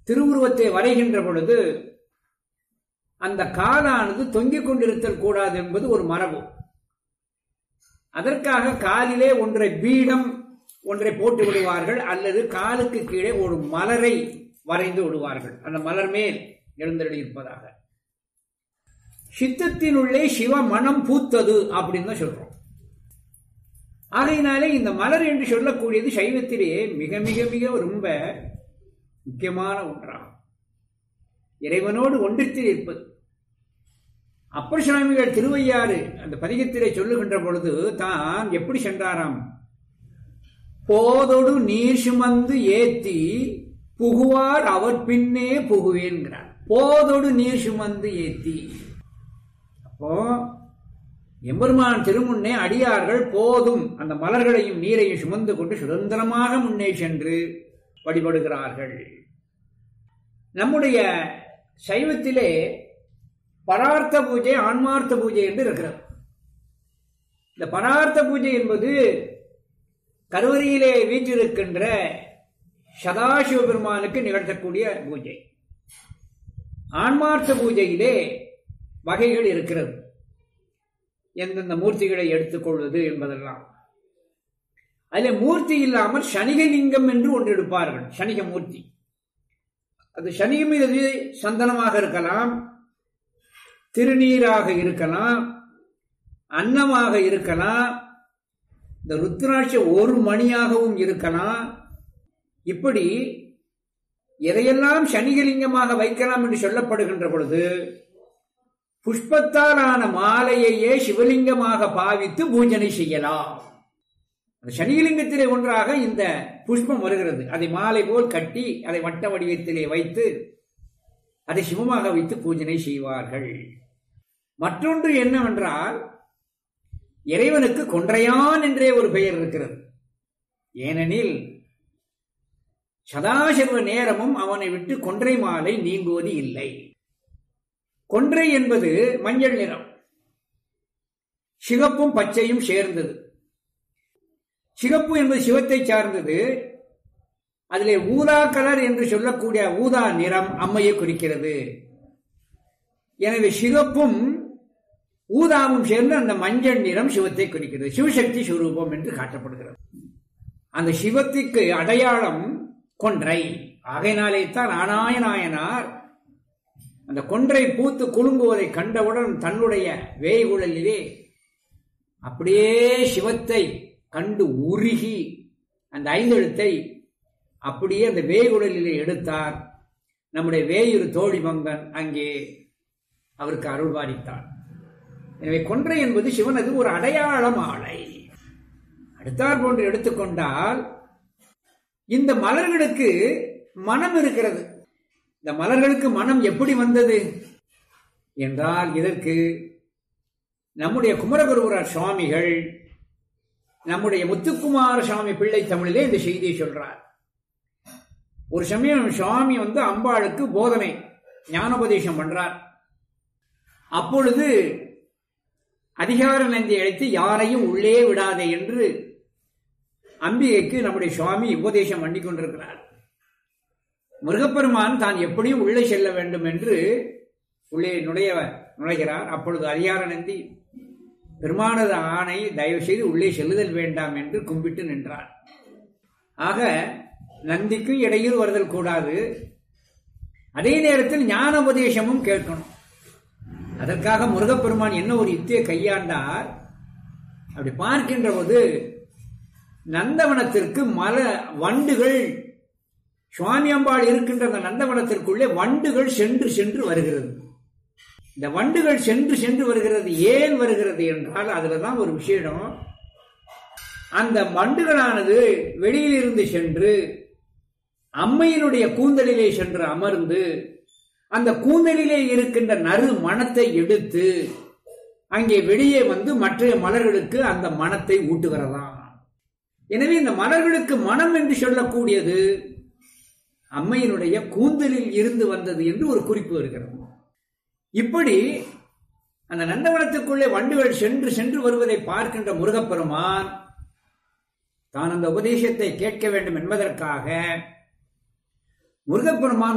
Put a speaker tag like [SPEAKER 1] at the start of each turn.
[SPEAKER 1] திருவுருவத்தை வரைகின்ற பொழுது அந்த காலானது தொங்கிக் கொண்டிருத்தல் கூடாது என்பது ஒரு மரபு அதற்காக காலிலே ஒன்றை பீடம் ஒன்றை போட்டு விடுவார்கள் அல்லது காலுக்கு கீழே ஒரு மலரை வரைந்து விடுவார்கள் அந்த மலர் மேல் எழுந்தருளி இருப்பதாக சித்தத்தினுள்ளே சிவ மனம் பூத்தது அப்படின்னு தான் சொல்றோம் ஆகையினாலே இந்த மலர் என்று சொல்லக்கூடியது சைவத்திலே மிக மிக மிக ரொம்ப முக்கியமான ஒன்றாகும் இறைவனோடு ஒன்றித்தில் இருப்பது அப்பர் சுவாமிகள் திருவையாறு அந்த பதிகத்திலே சொல்லுகின்ற பொழுது தான் எப்படி சென்றாராம் போதொடு நீர் சுமந்து ஏத்தி புகுவார் அவர் பின்னே புகுவேன்கிறார் போதொடு நீர் சுமந்து ஏத்தி அப்போ எம்பெருமான் திருமுன்னே அடியார்கள் போதும் அந்த மலர்களையும் நீரையும் சுமந்து கொண்டு சுதந்திரமாக முன்னே சென்று வழிபடுகிறார்கள் நம்முடைய சைவத்திலே பரார்த்த பூஜை ஆன்மார்த்த பூஜை என்று இருக்கிறது இந்த பரார்த்த பூஜை என்பது கருவறையிலே வீற்றிருக்கின்ற சதாசிவ பெருமானுக்கு நிகழ்த்தக்கூடிய பூஜை ஆன்மார்த்த பூஜையிலே வகைகள் இருக்கிறது எந்தெந்த மூர்த்திகளை எடுத்துக்கொள்வது என்பதெல்லாம் அதில் மூர்த்தி இல்லாமல் சனிகலிங்கம் என்று ஒன்று எடுப்பார்கள் சனிக மூர்த்தி அது சனிகம் இது சந்தனமாக இருக்கலாம் திருநீராக இருக்கலாம் அன்னமாக இருக்கலாம் இந்த ருத்ராட்ச ஒரு மணியாகவும் இருக்கலாம் இப்படி எதையெல்லாம் சனிகலிங்கமாக வைக்கலாம் என்று சொல்லப்படுகின்ற பொழுது புஷ்பத்தாலான மாலையையே சிவலிங்கமாக பாவித்து பூஜனை செய்யலாம் அந்த சனிலிங்கத்திலே ஒன்றாக இந்த புஷ்பம் வருகிறது அதை மாலை போல் கட்டி அதை வட்ட வடிவத்திலே வைத்து அதை சிவமாக வைத்து பூஜனை செய்வார்கள் மற்றொன்று என்னவென்றால் இறைவனுக்கு கொன்றையான் என்றே ஒரு பெயர் இருக்கிறது ஏனெனில் சதாசிவ நேரமும் அவனை விட்டு கொன்றை மாலை நீங்குவது இல்லை கொன்றை என்பது மஞ்சள் நிறம் சிவப்பும் பச்சையும் சேர்ந்தது சிவப்பு என்பது சிவத்தை சார்ந்தது அதிலே ஊதா கலர் என்று சொல்லக்கூடிய ஊதா நிறம் அம்மையை குறிக்கிறது எனவே சிவப்பும் ஊதாவும் சேர்ந்து அந்த மஞ்சள் நிறம் சிவத்தை குறிக்கிறது சிவசக்தி சுரூபம் என்று காட்டப்படுகிறது அந்த சிவத்திற்கு அடையாளம் கொன்றை ஆகையினாலே தான் ஆனாய நாயனார் அந்த கொன்றை பூத்து குலுங்குவதை கண்டவுடன் தன்னுடைய வேய்குழலிலே அப்படியே சிவத்தை கண்டு உருகி அந்த ஐந்தெழுத்தை அப்படியே அந்த வேகுடலிலே எடுத்தார் நம்முடைய வேயுறு தோழி மங்கன் அங்கே அவருக்கு அருள்வாரித்தார் எனவே கொன்றை என்பது சிவனது ஒரு அடையாள மாலை அடுத்தார் போன்று எடுத்துக்கொண்டால் இந்த மலர்களுக்கு மனம் இருக்கிறது இந்த மலர்களுக்கு மனம் எப்படி வந்தது என்றால் இதற்கு நம்முடைய குமரகுருவரார் சுவாமிகள் நம்முடைய முத்துக்குமார சுவாமி பிள்ளை தமிழிலே இந்த செய்தியை சொல்றார் ஒரு சமயம் சுவாமி வந்து அம்பாளுக்கு போதனை ஞானோபதேசம் பண்றார் அப்பொழுது அதிகார நந்தி அழைத்து யாரையும் உள்ளே விடாதே என்று அம்பிகைக்கு நம்முடைய சுவாமி உபதேசம் பண்ணி கொண்டிருக்கிறார் முருகப்பெருமான் தான் எப்படியும் உள்ளே செல்ல வேண்டும் என்று உள்ளே நுழைய நுழைகிறார் அப்பொழுது அதிகார நந்தி பெருமானது ஆணை தயவு செய்து உள்ளே செல்லுதல் வேண்டாம் என்று கும்பிட்டு நின்றார் ஆக நந்திக்கும் இடையில் வருதல் கூடாது அதே நேரத்தில் ஞான உபதேசமும் கேட்கணும் அதற்காக முருகப்பெருமான் என்ன ஒரு யுத்தியை கையாண்டார் அப்படி பார்க்கின்ற போது நந்தவனத்திற்கு மல வண்டுகள் சுவாமி அம்பாள் இருக்கின்ற அந்த நந்தவனத்திற்குள்ளே வண்டுகள் சென்று சென்று வருகிறது இந்த வண்டுகள் சென்று சென்று வருகிறது ஏன் வருகிறது என்றால் அதுல தான் ஒரு விஷயம் அந்த வண்டுகளானது வெளியிலிருந்து சென்று அம்மையினுடைய கூந்தலிலே சென்று அமர்ந்து அந்த கூந்தலிலே இருக்கின்ற நறு மணத்தை எடுத்து அங்கே வெளியே வந்து மற்ற மலர்களுக்கு அந்த மனத்தை ஊட்டுகிறதாம் எனவே இந்த மலர்களுக்கு மனம் என்று சொல்லக்கூடியது அம்மையினுடைய கூந்தலில் இருந்து வந்தது என்று ஒரு குறிப்பு இருக்கிறது இப்படி அந்த நந்தவனத்துக்குள்ளே வண்டுகள் சென்று சென்று வருவதை பார்க்கின்ற முருகப்பெருமான் தான் அந்த உபதேசத்தை கேட்க வேண்டும் என்பதற்காக முருகப்பெருமான்